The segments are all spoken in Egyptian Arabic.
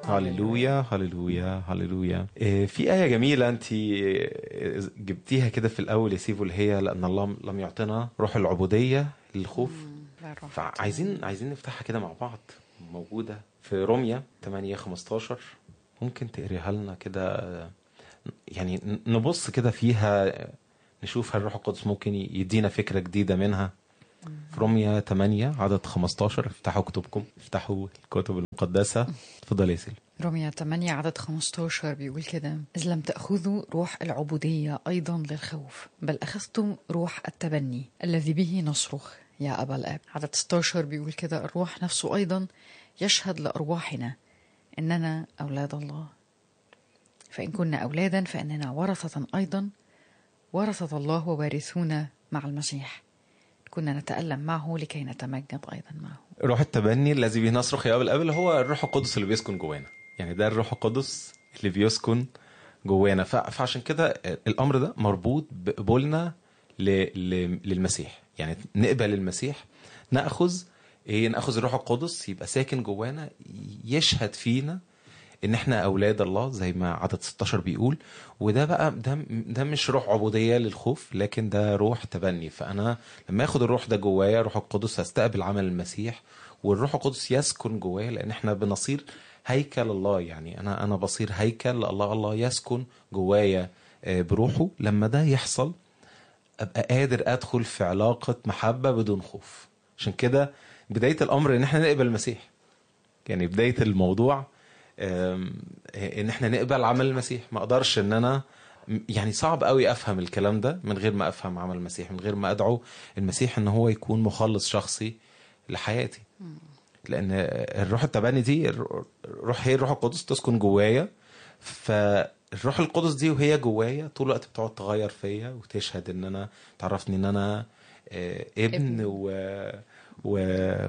هللويا هللويا هللويا إيه، في آية جميلة أنت جبتيها كده في الأول يا سيفو اللي هي لأن الله لم يعطنا روح العبودية للخوف لا الروح فعايزين عايزين نفتحها كده مع بعض موجودة في روميا 8 15 ممكن تقريها لنا كده يعني نبص كده فيها نشوف هل الروح القدس ممكن يدينا فكرة جديدة منها في روميا 8 عدد 15 افتحوا كتبكم افتحوا الكتب المقدسة اتفضل يا سيلي روميا 8 عدد 15 بيقول كده إذ لم تأخذوا روح العبودية أيضا للخوف بل أخذتم روح التبني الذي به نصرخ يا أبا الآب عدد 16 بيقول كده الروح نفسه أيضا يشهد لأرواحنا إننا أولاد الله فإن كنا أولادا فإننا ورثة أيضا ورثة الله ووارثون مع المسيح كنا نتألم معه لكي نتمجد أيضا معه روح التبني الذي به نصرخ يا ابا الاب اللي هو الروح القدس اللي بيسكن جوانا يعني ده الروح القدس اللي بيسكن جوانا ف- فعشان كده الامر ده مربوط بقبولنا ل- ل- للمسيح يعني نقبل المسيح ناخذ ايه ناخذ الروح القدس يبقى ساكن جوانا يشهد فينا ان احنا اولاد الله زي ما عدد 16 بيقول وده بقى ده ده مش روح عبوديه للخوف لكن ده روح تبني فانا لما اخد الروح ده جوايا روح القدس هستقبل عمل المسيح والروح القدس يسكن جوايا لان احنا بنصير هيكل الله يعني انا انا بصير هيكل الله الله يسكن جوايا آه، بروحه لما ده يحصل ابقى قادر ادخل في علاقه محبه بدون خوف عشان كده بدايه الامر ان احنا نقبل المسيح يعني بدايه الموضوع آم، ان احنا نقبل عمل المسيح ما اقدرش ان انا يعني صعب قوي افهم الكلام ده من غير ما افهم عمل المسيح من غير ما ادعو المسيح ان هو يكون مخلص شخصي لحياتي لان الروح التبني دي الروح هي الروح القدس تسكن جوايا فالروح القدس دي وهي جوايا طول الوقت بتقعد تغير فيا وتشهد ان انا تعرفني ان انا آه، ابن و و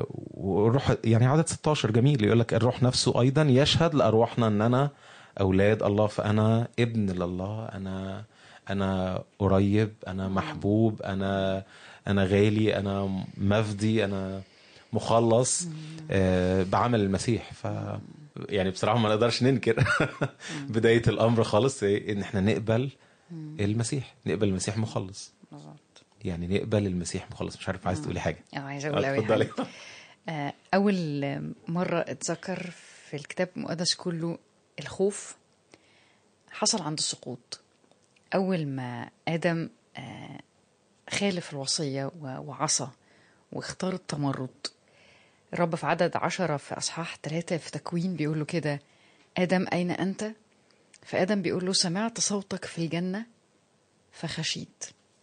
وروح يعني عدد 16 جميل يقول لك الروح نفسه ايضا يشهد لارواحنا ان انا اولاد الله فانا ابن لله انا انا قريب انا محبوب انا انا غالي انا مفدي انا مخلص آه، بعمل المسيح ف يعني بصراحه ما نقدرش ننكر بدايه الامر خالص إيه؟ ان احنا نقبل المسيح نقبل المسيح مخلص بالظبط يعني نقبل المسيح مخلص مش عارف عايز تقولي حاجه اه عايزه اقول قوي اتفضلي. حاجة. آه، اول مره اتذكر في الكتاب المقدس كله الخوف حصل عند السقوط اول ما ادم آه، خالف الوصيه و- وعصى واختار التمرد الرب في عدد عشرة في أصحاح ثلاثة في تكوين بيقول له كده آدم أين أنت؟ فآدم بيقول له سمعت صوتك في الجنة فخشيت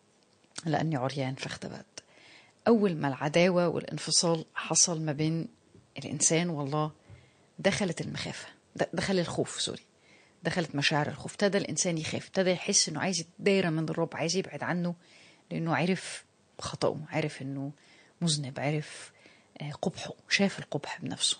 لأني عريان فاختبأت أول ما العداوة والانفصال حصل ما بين الإنسان والله دخلت المخافة د- دخل الخوف سوري دخلت مشاعر الخوف ابتدى الإنسان يخاف ابتدى يحس إنه عايز يتداير من الرب عايز يبعد عنه لأنه عرف خطأه عرف إنه مذنب عرف آه، قبحه شاف القبح بنفسه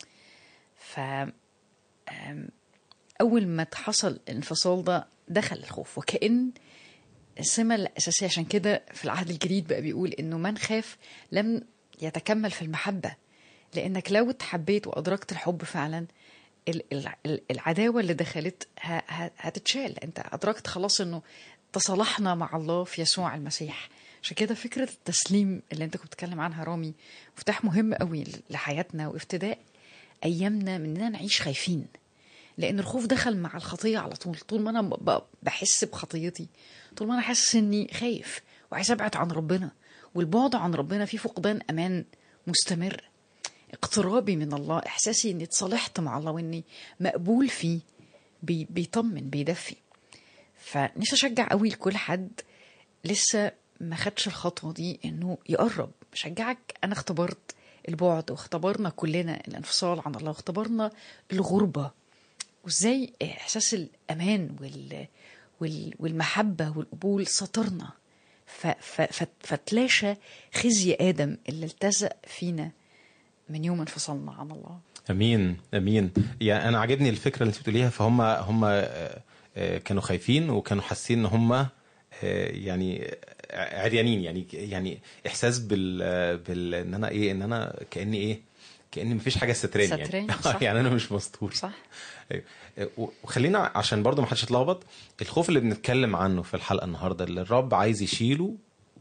ف آم، أول ما حصل الانفصال ده دخل الخوف وكأن السمة الأساسية عشان كده في العهد الجديد بقى بيقول إنه من خاف لم يتكمل في المحبة لأنك لو اتحبيت وأدركت الحب فعلا ال- ال- ال- العداوة اللي دخلت ه- ه- هتتشال أنت أدركت خلاص إنه تصالحنا مع الله في يسوع المسيح عشان كده فكرة التسليم اللي أنت كنت بتتكلم عنها رامي مفتاح مهم قوي لحياتنا وافتداء أيامنا من إننا نعيش خايفين لان الخوف دخل مع الخطيه على طول طول ما انا ب- ب- بحس بخطيتي طول ما انا حاسس اني خايف وعايز ابعد عن ربنا والبعد عن ربنا فيه فقدان امان مستمر اقترابي من الله احساسي اني اتصالحت مع الله واني مقبول فيه بي بيطمن بيدفي فنفسي اشجع قوي لكل حد لسه ما خدش الخطوه دي انه يقرب بشجعك انا اختبرت البعد واختبرنا كلنا الانفصال عن الله واختبرنا الغربه وازاي احساس الامان وال وال والمحبه والقبول سطرنا ف ف ف فتلاشى خزي ادم اللي التزق فينا من يوم انفصلنا عن الله امين امين يعني انا عاجبني الفكره اللي انت بتقوليها فهم هم آه، آه، كانوا خايفين وكانوا حاسين ان هم آه، يعني عريانين يعني يعني احساس بال بال ان انا ايه ان انا كاني ايه كان مفيش حاجه ستراني يعني ستراني، صح. يعني انا مش مستور صح أيوة. و- وخلينا عشان برضو ما حدش يتلخبط الخوف اللي بنتكلم عنه في الحلقه النهارده اللي الرب عايز يشيله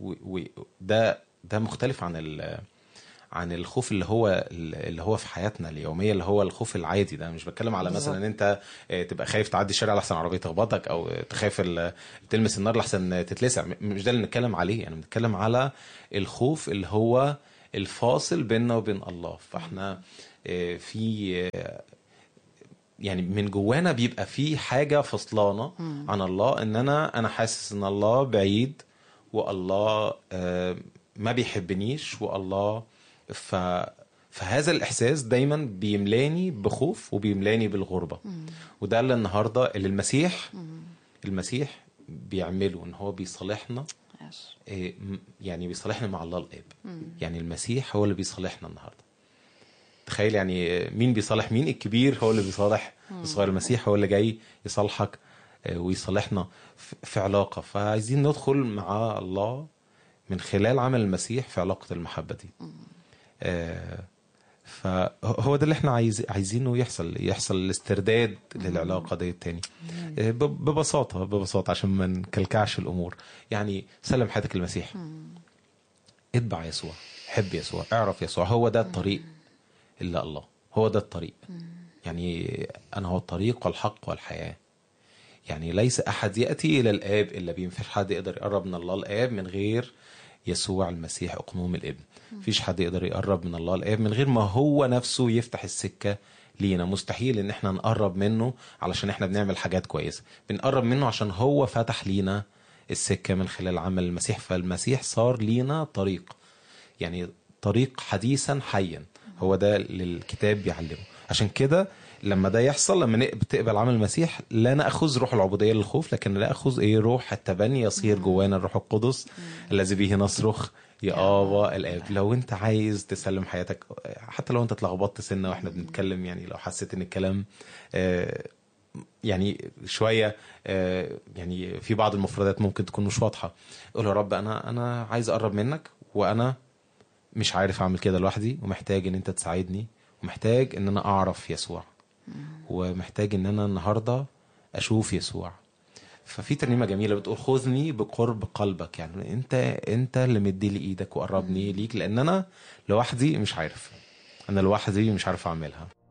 وده ده مختلف عن ال عن الخوف اللي هو اللي هو في حياتنا اليوميه اللي هو الخوف العادي ده مش بتكلم على مثلا ان انت آه، تبقى خايف تعدي الشارع لحسن عربيه تخبطك او تخاف ال- تلمس النار لحسن تتلسع م- مش ده اللي بنتكلم عليه يعني بنتكلم على الخوف اللي هو الفاصل بيننا وبين الله فاحنا آه، في آه، يعني من جوانا بيبقى في حاجه فصلانه عن الله ان انا انا حاسس ان الله بعيد والله آه، ما بيحبنيش والله ف فهذا الاحساس دايما بيملاني بخوف وبيملاني بالغربه وده اللي النهارده اللي المسيح المسيح بيعمله ان هو بيصالحنا يس. إيه، م- يعني بيصالحنا مع الله الاب يعني المسيح هو اللي بيصالحنا النهارده تخيل يعني مين بيصالح مين الكبير هو اللي بيصالح الصغير المسيح هو اللي جاي يصالحك آه، ويصالحنا في- في علاقه فعايزين ندخل مع الله من خلال عمل المسيح في علاقه المحبه دي آه، فهو ده اللي احنا عايز عايزينه يحصل يحصل الاسترداد للعلاقه دي تاني آه، ب- ببساطه ببساطه عشان ما نكلكعش الامور يعني سلم حياتك للمسيح اتبع يسوع حب يسوع اعرف يسوع هو ده الطريق الا الله هو ده الطريق يعني انا هو الطريق والحق والحياه يعني ليس احد ياتي الى الاب الا بيه مفيش حد يقدر يقرب من الله الاب من غير يسوع المسيح اقنوم الابن مفيش حد يقدر يقرب من الله الاب من غير ما هو نفسه يفتح السكه لينا مستحيل ان احنا نقرب منه علشان احنا بنعمل حاجات كويسه بنقرب منه عشان هو فتح لينا السكه من خلال عمل المسيح فالمسيح صار لينا طريق يعني طريق حديثا حيا هو ده اللي الكتاب بيعلمه عشان كده لما ده يحصل لما نق- بتقبل عمل المسيح لا ناخذ روح العبوديه للخوف لكن ناخذ ايه روح التبني يصير جوانا الروح القدس الذي به نصرخ يا ابا الاب لو انت عايز تسلم حياتك حتى لو انت اتلخبطت سنه واحنا بنتكلم يعني لو حسيت ان الكلام آه، يعني شويه آه، يعني في بعض المفردات ممكن تكون مش واضحه قول يا رب انا انا عايز اقرب منك وانا مش عارف اعمل كده لوحدي ومحتاج ان انت تساعدني ومحتاج ان انا اعرف يسوع ومحتاج ان انا النهارده اشوف يسوع ففي ترنيمه جميله بتقول خذني بقرب قلبك يعني انت انت اللي مدي لي ايدك وقربني ليك لان انا لوحدي مش عارف انا لوحدي مش عارف اعملها